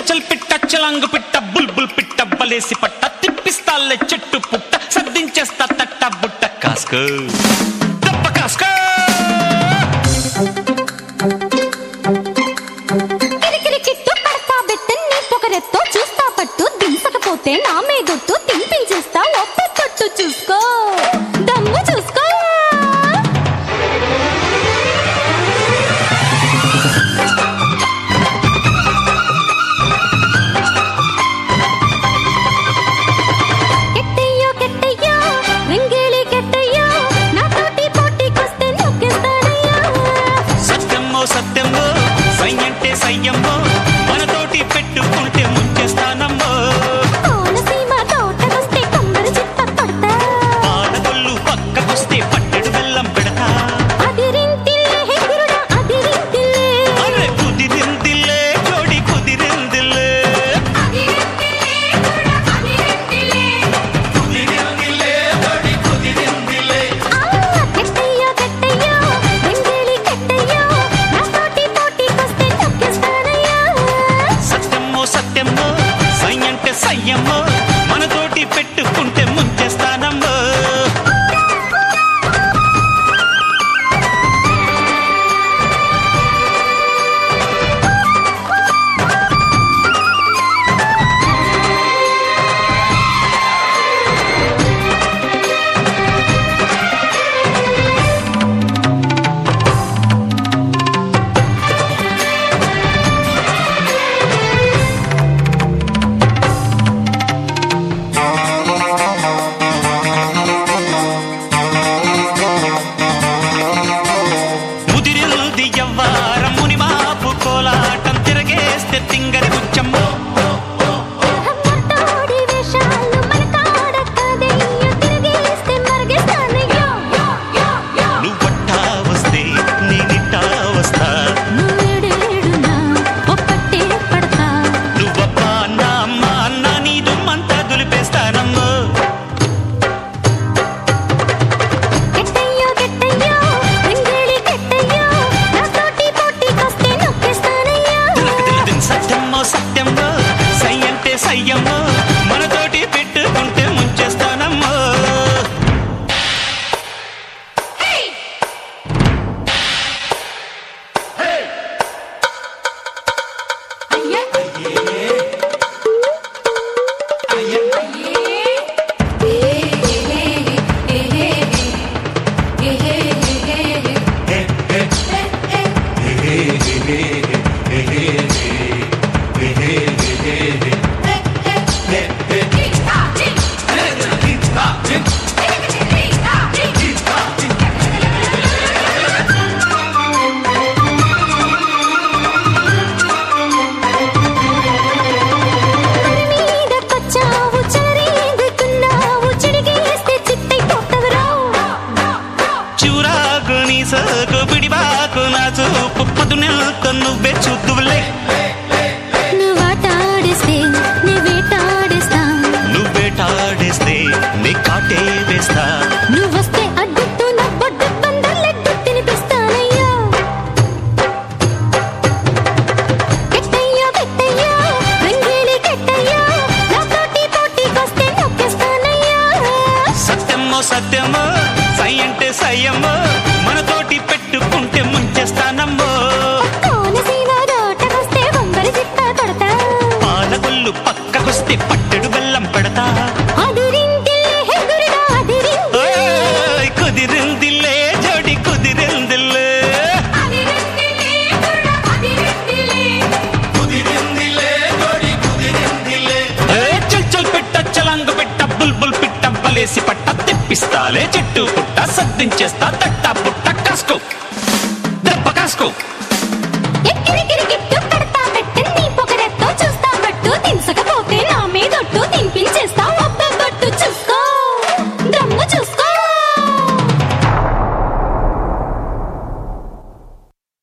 చల్ చల్ పిట్ట చలాంగు పిట్ట బుల్బుల్ పిట్ట బలేసి పట్ట తిప్పిస్తాలే చెట్టు పుట్ట సర్దించేస్తా తట్ట బుట్ట కాస్కో దెబ్బ కాస్కో కిరికిరి కిట్టు పడతా బెట్టు నీ పొగరెత్తో చూస్తా పట్టు దించకపోతే నా మీదొట్టు తినిపించేస్తా ఒప్పు తొట్టు చూసుకో దమ్ము చూసుకో కెట్టయ్యో కెట్టయ్యో రింగిలి కెట్టయ్యో నాతోటి పోటీకొస్తే నొక్కేస్తానయ్యా సత్యమ్మో సత్యమ్మో సై అంటే సయ్యమ్మో మనతోటి పెట్టుకుంటే ముంచేస్తానమ్మో కోనసీమ తోటకొస్తే కొమ్మరి చిత్త కొడతా పాడగొల్లు పక్కకొస్తే పట్టెడు బెల్లం పెడతా అదిరింటిల్లే హెగురుడా అదిరింటిల్లే అరే కుదిరిందిలే జోడి కుదిరిందిలే ఆ కెట్టయ్యో కెట్టయ్యో రింగిలి కెట్టయ్యో నాతోటి పోటీకొస్తే నొక్కేస్తానయ్యా సత్యమ్మో సత్యమ్మో సై అంటే సయ్యమ్మో మనతోటి పెట్టుకుంటే ముంచేస్తానమ్మో ముదిరిల్ది ఎవ్వారం ముని మాపు కోలాటం తిరగేస్తే తింగరి ముచ్చమ్మో మొట్టోడి వేషాలు మన కాడ కాదయ్యో తిరిగేస్తే మరిగేస్తానయ్యో నువ్వట్టా వస్తే నేనిట్టా వస్తా నువ్వేడేడునా ఒక్కటే పడతా నువ్వప్పా అన్న అమ్మ అన్న నీ దుమ్మంతా దులిపేస్తానమ్మో కెట్టయ్యో కెట్టయ్యో రింగిలి కెట్టయ్యో నాతోటి పోటీకొస్తే నొక్కేస్తానయ్యా తిలకదిలదిన్ సత్యమ్మో సత్యమ్మో సై అంటే సయ్యమ్మో మనతోటి పెట్టుకుంటే ముంచేస్తానమ్మో మీదకొచ్చావు చెలరేగుతున్నావు చిడిగేస్తే చిత్తైపోతావురా చివురాకు నీ సోకు పిడిబాకు నా చూపు పదునెల్తో నువ్వే చూద్దువులే నువ్వాటాడేస్తే నీ వేటాడేస్తా నువ్వేటాడేస్తే నీ కాటే వేస్తా నువ్వొస్తే అడ్డుతూ నా బొడ్డు బందర్లెడ్డు తినిపిస్తానయ్యా కెట్టయ్యో కెట్టయ్యో రంగేలి కెట్టయ్యో నాతోటి పోటీకొస్తే నొక్కేస్తానయ్యా సత్యమ్మో సత్యమ్మో సై అంటే సయ్యమ్మో మనతోటి పెట్టుకుంటే ముంచేస్తానమ్మో కోనసీమ తోటకొస్తే బొమ్మరి చిత్త కొడతా పాలగొల్లు పక్కకొస్తే పట్టెడు బెల్లం పెడతా అదిరింటిల్లే హెగురుడా అదిరింటిల్లే ఓయ్, కుదిరిందిలే జోడి కుదిరిందిలే ఏ, చల్ చల్ పిట్ట చలాంగు పిట్ట బుల్బుల్ పిట్ట బలేసి పట్ట తిప్పిస్తాలే చెట్టు పుట్ట సర్దించేస్తా తట్ట పుట్ట కాసుకో దెబ్బ కాసుకో ఎక్కిరికిరి